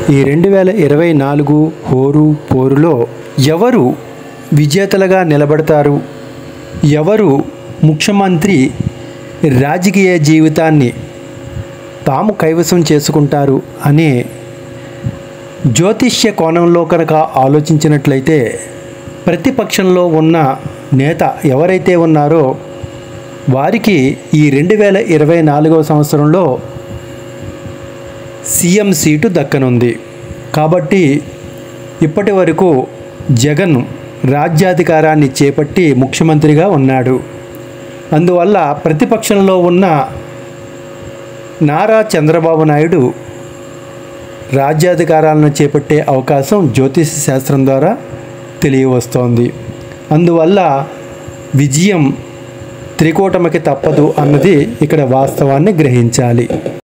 ఈ రెండు వేల ఇరవై నాలుగు హోరు పోరులో ఎవరు విజేతలుగా నిలబడతారు ఎవరు ముఖ్యమంత్రి రాజకీయ జీవితాన్ని తాము కైవసం చేసుకుంటారు అనే జ్యోతిష్య కోణంలో కనుక ఆలోచించినట్లయితే ప్రతిపక్షంలో ఉన్న నేత ఎవరైతే ఉన్నారో వారికి ఈ రెండు వేల ఇరవై నాలుగవ సంవత్సరంలో సీఎం సీటు దక్కనుంది కాబట్టి ఇప్పటి వరకు జగన్ రాజ్యాధికారాన్ని చేపట్టి ముఖ్యమంత్రిగా ఉన్నాడు అందువల్ల ప్రతిపక్షంలో ఉన్న నారా చంద్రబాబు నాయుడు రాజ్యాధికారాలను చేపట్టే అవకాశం జ్యోతిష శాస్త్రం ద్వారా తెలియవస్తోంది అందువల్ల విజయం త్రికోటమికి తప్పదు అన్నది ఇక్కడ వాస్తవాన్ని గ్రహించాలి